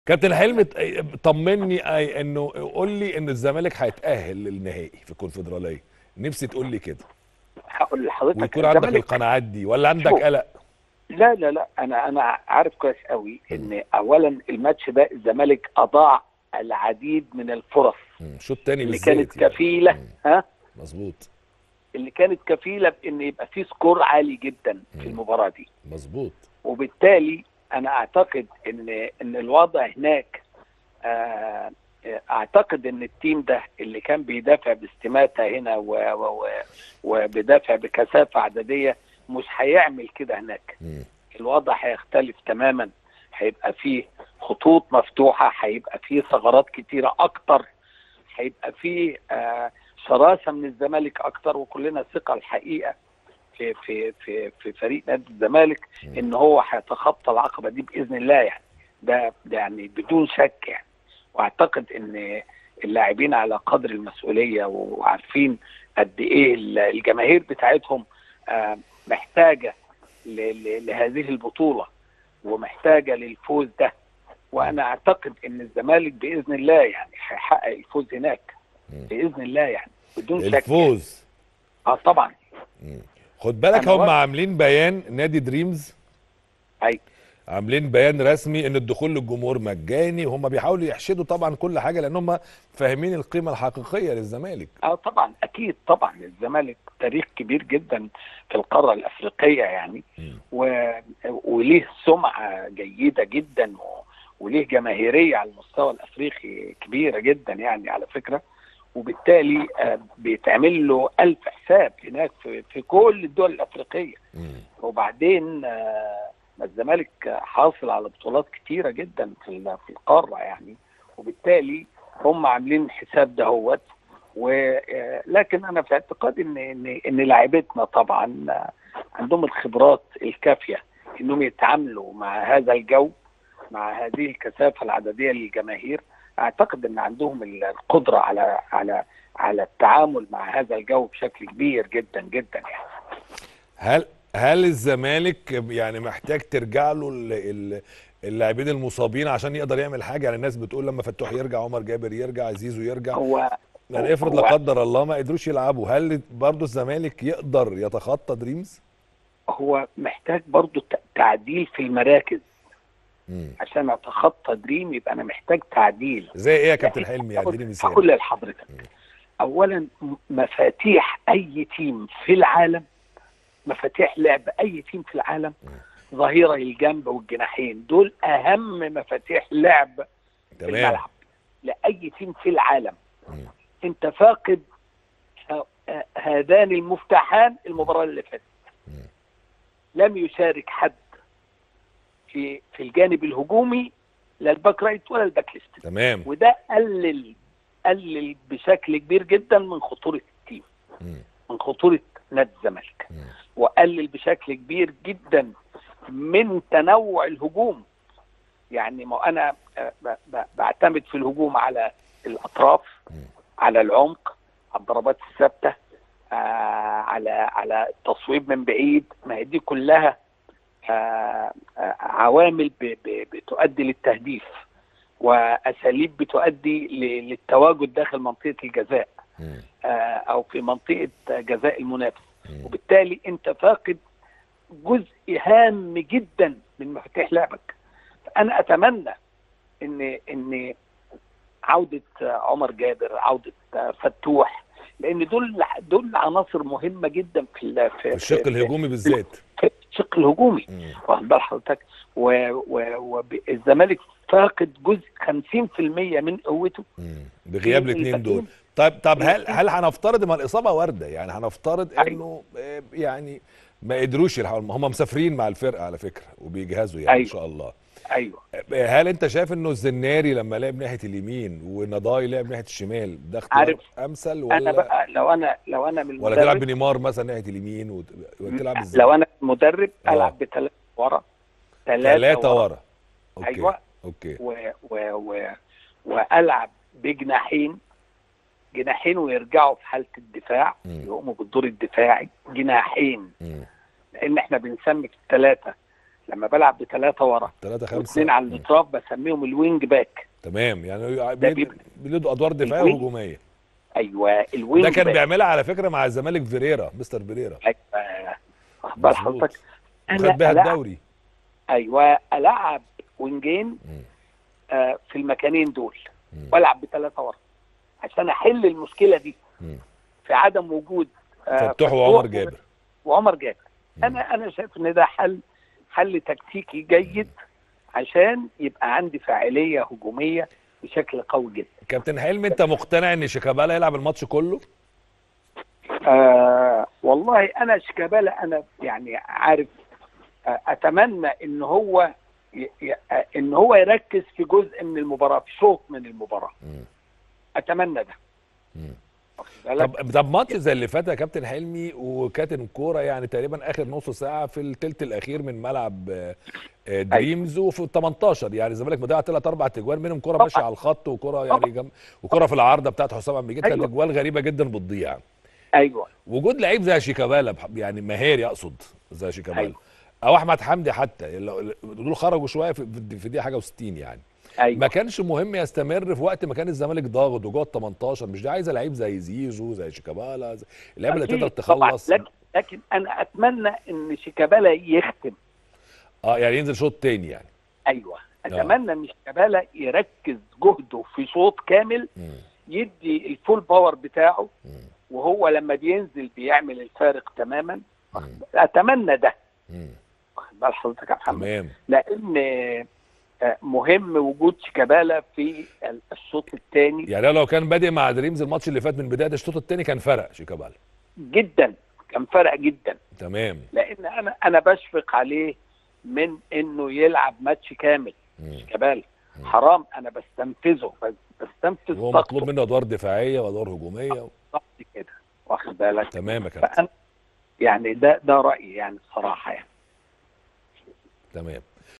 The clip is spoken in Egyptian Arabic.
كابتن حلمي ط- طمني أي انه قول لي ان الزمالك هيتاهل للنهائي في الكونفدراليه نفسي تقول لي كده هقول لحضرتك ويكون عندك الزمالك- القناعات دي ولا عندك شوف. قلق لا لا لا انا انا عارف كويس قوي ان اولا الماتش ده الزمالك اضاع العديد من الفرص مم، شوط تاني اللي بالذات كانت يعني. كفيله مم، ها مظبوط اللي كانت كفيله بان يبقى في سكور عالي جدا في مم. المباراه دي مظبوط وبالتالي انا اعتقد ان ان الوضع هناك آه، اعتقد ان التيم ده اللي كان بيدافع باستماتة هنا و- و- و- وبيدافع بكثافه عدديه مش هيعمل كده هناك مم، الوضع هيختلف تماما هيبقى فيه خطوط مفتوحه هيبقى فيه ثغرات كتيره اكتر هيبقى فيه آه، شراسه من الزمالك اكتر وكلنا ثقه الحقيقه في في في في فريق نادي الزمالك مم. ان هو هيتخطى العقبه دي باذن الله يعني ده ده يعني بدون شك يعني واعتقد ان اللاعبين على قدر المسؤوليه وعارفين قد ايه الجماهير بتاعتهم آه، محتاجه ل- ل- لهذه البطوله ومحتاجه للفوز ده وانا اعتقد ان الزمالك باذن الله يعني هيحقق الفوز هناك مم. باذن الله يعني بدون شك الفوز اه طبعا مم. خد بالك أنا هم واثق. عاملين بيان نادي دريمز اي عاملين بيان رسمي ان الدخول للجمهور مجاني وهم بيحاولوا يحشدوا طبعا كل حاجه لان هم فاهمين القيمه الحقيقيه للزمالك اه طبعا اكيد طبعا الزمالك تاريخ كبير جدا في القاره الافريقيه يعني مم. و... وليه سمعه جيده جدا و... وليه جماهيريه على المستوى الافريقي كبيره جدا يعني على فكره وبالتالي آه، بيتعمل له ألف حساب هناك في, في كل الدول الافريقيه مم. وبعدين آه، ما الزمالك حاصل على بطولات كتيره جدا في ال- في القاره يعني وبالتالي هم عاملين حساب دهوت ولكن انا في اعتقادي ان ان ان لاعبتنا طبعا آه، عندهم الخبرات الكافيه انهم يتعاملوا مع هذا الجو مع هذه الكثافه العدديه للجماهير اعتقد ان عندهم القدره على على على التعامل مع هذا الجو بشكل كبير جدا جدا يعني هل هل الزمالك يعني محتاج ترجع له ال- ال- اللاعبين المصابين عشان يقدر يعمل حاجه يعني الناس بتقول لما فتوح يرجع عمر جابر يرجع زيزو يرجع هو يعني افرض لا هو- قدر الله ما قدروش يلعبوا هل برضه الزمالك يقدر يتخطى دريمز؟ هو محتاج برضو ت- تعديل في المراكز مم. عشان اتخطى دريم يبقى انا محتاج تعديل زي ايه يا كابتن حلمي يعني اديني مثال هقول لحضرتك اولا م- مفاتيح اي تيم في العالم مفاتيح لعب اي تيم في العالم ظهيره الجنب والجناحين دول اهم مفاتيح لعب في تمام الملعب لاي تيم في العالم مم. انت فاقد ه- ه- هذان المفتاحان المباراه اللي فاتت مم. لم يشارك حد في في الجانب الهجومي لا الباك رايت ولا الباك ليفت تمام وده قلل قلل بشكل كبير جدا من خطوره التيم مم. من خطوره نادي الزمالك مم. وقلل بشكل كبير جدا من تنوع الهجوم يعني ما انا آه، ب- ب- بعتمد في الهجوم على الاطراف مم. على العمق على الضربات الثابته آه، على على التصويب من بعيد ما هي دي كلها آه، آه، عوامل ب- ب- بتؤدي للتهديف واساليب بتؤدي ل- للتواجد داخل منطقه الجزاء مم. آه، او في منطقه جزاء المنافس مم. وبالتالي انت فاقد جزء هام جدا من مفاتيح لعبك فانا اتمنى ان ان عوده عمر جابر عوده فتوح لان دول دول عناصر مهمه جدا في ال- في, الشق الهجومي بالذات في الشق الهجومي مم. واخد بال حضرتك والزمالك فاقد جزء 50% من قوته مم. بغياب في الاثنين دول الباكين. طيب طب هل هل هنفترض ما الاصابه وارده يعني هنفترض أيوة. انه آه، يعني ما قدروش يلحقوا هم مسافرين مع الفرقه على فكره وبيجهزوا يعني ان أيوة. شاء الله ايوه هل انت شايف انه الزناري لما لعب ناحيه اليمين ونضاي لعب ناحيه الشمال ده اختيار عارف، امثل انا ولا بقى لو انا لو انا من ولا تلعب المدرب بنيمار مثلا ناحيه اليمين وت- وتلعب ازاي لو انا مدرب آه. العب بثلاثه ورا ثلاثه ورا اوكي أيوة. اوكي و و و والعب بجناحين جناحين ويرجعوا في حاله الدفاع مم. يقوموا بالدور الدفاعي جناحين مم. لان احنا بنسمي في الثلاثه لما بلعب بثلاثه ورا 3 5 واثنين على الاطراف بسميهم الوينج باك تمام يعني ده بيد- بيبقى- بيدوا ادوار دفاعيه الوينج. وهجوميه ايوه الوينج ده كان باك. بيعملها على فكره مع الزمالك فيريرا مستر فيريرا ايوه واخد بال مظبوط. حضرتك خد بيها انا ألعب الدوري ايوه العب وينجين مم. آه في المكانين دول مم. والعب بثلاثه ورا عشان احل المشكله دي مم. في عدم وجود آه فتوح وعمر جابر وعمر جابر مم. انا انا شايف ان ده حل حل تكتيكي جيد عشان يبقى عندي فاعليه هجوميه بشكل قوي جدا كابتن حلمي انت مقتنع ان شيكابالا يلعب الماتش كله آه والله انا شيكابالا انا يعني عارف آه اتمنى ان هو ي- ي- آه، ان هو يركز في جزء من المباراه في شوط من المباراه مم. اتمنى ده مم. واخد بالك؟ طب طب ماتش زي اللي فات يا كابتن حلمي وكانت كوره يعني تقريبا اخر نص ساعه في الثلث الاخير من ملعب آه، آه، دريمز وفي ال 18 يعني الزمالك مضيع ثلاث اربع تجوان منهم كوره طبعاً. ماشيه على الخط وكوره يعني جم... وكوره في العارضه بتاعت حسام عبد المجيد كانت أيوة. اجوال غريبه جدا بتضيع ايوه وجود لعيب زي شيكابالا بح- يعني مهاري اقصد زي شيكابالا أيوة. او احمد حمدي حتى لو- دول خرجوا شويه في في دي حاجه و60 يعني ايوه ما كانش مهم يستمر في وقت ما كان الزمالك ضاغط وجوه ال 18 مش دي عايزه لعيب زي زيزو زي شيكابالا زي اللعيبه اللي أكيد تقدر طبعاً. تخلص لكن, لكن انا اتمنى ان شيكابالا يختم اه يعني ينزل شوط تاني يعني ايوه اتمنى ان شيكابالا يركز جهده في شوط كامل مم. يدي الفول باور بتاعه مم. وهو لما بينزل بيعمل الفارق تماما مم. اتمنى ده مم. واخد بال حضرتك يا محمد تمام لان آه، مهم وجود شيكابالا في الشوط الثاني يعني لو كان بادئ مع دريمز الماتش اللي فات من بدايه الشوط التاني كان فرق شيكابالا جدا كان فرق جدا تمام لان انا انا بشفق عليه من انه يلعب ماتش كامل مم. شيكابالا مم. حرام انا بستنفذه بس بستنفذ وهو طاقته مطلوب منه ادوار دفاعيه وادوار هجوميه بالظبط كده واخد بالك تمام يا كابتن فانا يعني ده ده رايي يعني الصراحه يعني تمام